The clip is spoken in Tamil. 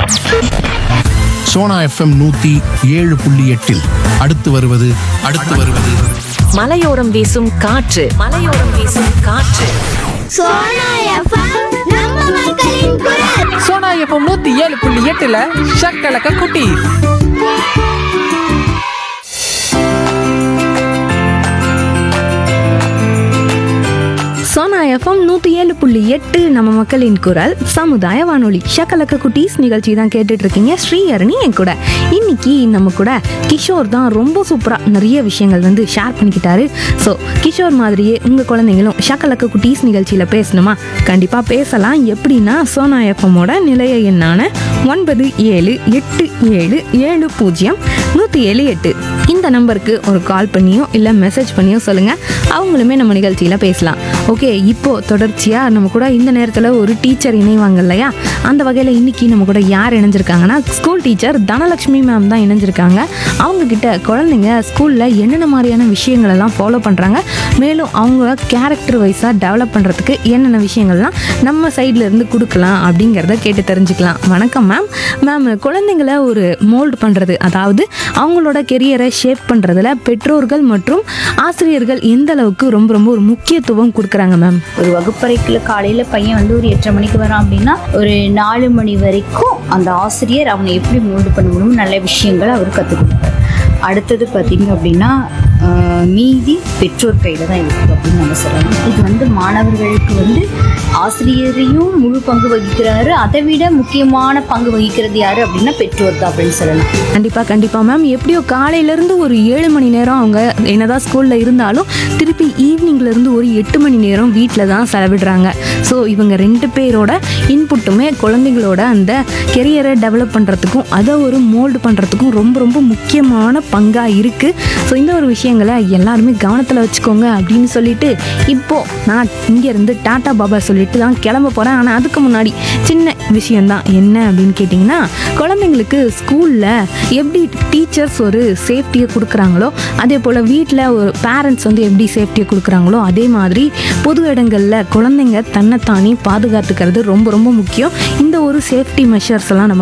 சோனா எஃப்எம் நூத்தி ஏழு புள்ளி எட்டில் அடுத்து வருவது அடுத்து வருவது மலையோரம் வீசும் காற்று மலையோரம் வீசும் காற்று சோனா எஃப்எம் நம்ம மக்களின் குரல் சோனா எஃப்எம் நூத்தி ஏழு புள்ளி எட்டுல ஷக்கலக்க குட்டி சோனா எஃப்எம் நூற்றி ஏழு புள்ளி எட்டு நம்ம மக்களின் குரல் சமுதாய வானொலி ஷக்கலக்க குட்டீஸ் நிகழ்ச்சி தான் கேட்டுட்டு இருக்கீங்க ஸ்ரீஹரணி என் கூட இன்னைக்கு நம்ம கூட கிஷோர் தான் ரொம்ப சூப்பராக நிறைய விஷயங்கள் வந்து ஷேர் பண்ணிக்கிட்டாரு ஸோ கிஷோர் மாதிரியே உங்கள் குழந்தைங்களும் ஷக்கலக்க குட்டீஸ் நிகழ்ச்சியில் பேசணுமா கண்டிப்பாக பேசலாம் எப்படின்னா சோனா எஃப்எம்மோட நிலைய எண்ணான ஒன்பது ஏழு எட்டு ஏழு ஏழு பூஜ்ஜியம் நூற்றி ஏழு எட்டு இந்த நம்பருக்கு ஒரு கால் பண்ணியோ இல்லை மெசேஜ் பண்ணியோ சொல்லுங்கள் அவங்களுமே நம்ம நிகழ்ச்சியில் பேசலாம் ஓகே இப்போ தொடர்ச்சியாக நம்ம கூட இந்த நேரத்தில் ஒரு டீச்சர் இணைவாங்க இல்லையா அந்த வகையில் இன்னைக்கு நம்ம கூட யார் இணைஞ்சிருக்காங்கன்னா ஸ்கூல் டீச்சர் தனலட்சுமி மேம் தான் இணைஞ்சிருக்காங்க அவங்க கிட்ட குழந்தைங்க ஸ்கூலில் என்னென்ன மாதிரியான விஷயங்கள் எல்லாம் ஃபாலோ பண்ணுறாங்க மேலும் அவங்க கேரக்டர் வைஸாக டெவலப் பண்ணுறதுக்கு என்னென்ன விஷயங்கள்லாம் நம்ம சைடில் இருந்து கொடுக்கலாம் அப்படிங்கிறத கேட்டு தெரிஞ்சுக்கலாம் வணக்கம் மேம் மேம் குழந்தைங்கள ஒரு மோல்டு பண்ணுறது அதாவது அவங்களோட கெரியரை ஷேப் பண்ணுறதுல பெற்றோர்கள் மற்றும் ஆசிரியர்கள் எந்த அளவுக்கு ரொம்ப ரொம்ப ஒரு முக்கியத்துவம் கொடுக்குறாங்க மேம் ஒரு வகுப்பறைக்குள்ள காலையில பையன் வந்து ஒரு எட்டரை மணிக்கு வரான் அப்படின்னா ஒரு நாலு மணி வரைக்கும் அந்த ஆசிரியர் அவனை எப்படி மோல்டு பண்ண முடியும் நல்ல விஷயங்களை அவர் கற்றுக் கொடுப்பார் அடுத்தது பார்த்தீங்க அப்படின்னா ஆஹ், மீதி பெற்றோர் கையில் தான் இருக்குது அப்படின்னு நம்ம சொல்லலாம் இது வந்து மாணவர்களுக்கு வந்து ஆசிரியரையும் முழு பங்கு வகிக்கிறாரு அதை விட முக்கியமான பங்கு வகிக்கிறது யாரு அப்படின்னா பெற்றோர் தான் அப்படின்னு சொல்லலாம் கண்டிப்பாக கண்டிப்பாக மேம் எப்படியோ காலையிலேருந்து ஒரு ஏழு மணி நேரம் அவங்க என்னதான் ஸ்கூலில் இருந்தாலும் திருப்பி ஈவினிங்லேருந்து ஒரு எட்டு மணி நேரம் வீட்டில் தான் செலவிடுறாங்க ஸோ இவங்க ரெண்டு பேரோட இன்புட்டுமே குழந்தைங்களோட அந்த கெரியரை டெவலப் பண்ணுறதுக்கும் அதை ஒரு மோல்டு பண்ணுறதுக்கும் ரொம்ப ரொம்ப முக்கியமான பங்காக இருக்குது ஸோ இந்த ஒரு விஷயங்களை எல்லாருமே கவனத்தில் வச்சுக்கோங்க அப்படின்னு சொல்லிட்டு இப்போது நான் இங்கேருந்து டாட்டா பாபா சொல்லிட்டு தான் கிளம்ப போகிறேன் ஆனால் அதுக்கு முன்னாடி சின்ன விஷயம்தான் என்ன அப்படின்னு கேட்டிங்கன்னா குழந்தைங்களுக்கு ஸ்கூலில் எப்படி டீச்சர்ஸ் ஒரு சேஃப்டியை கொடுக்குறாங்களோ அதே போல் வீட்டில் ஒரு பேரண்ட்ஸ் வந்து எப்படி சேஃப்டியை கொடுக்குறாங்களோ அதே மாதிரி பொது இடங்களில் குழந்தைங்க தன்னைத்தானே பாதுகாத்துக்கிறது ரொம்ப ரொம்ப முக்கியம் இந்த ஒரு சேஃப்டி மெஷர்ஸ் எல்லாம் நம்ம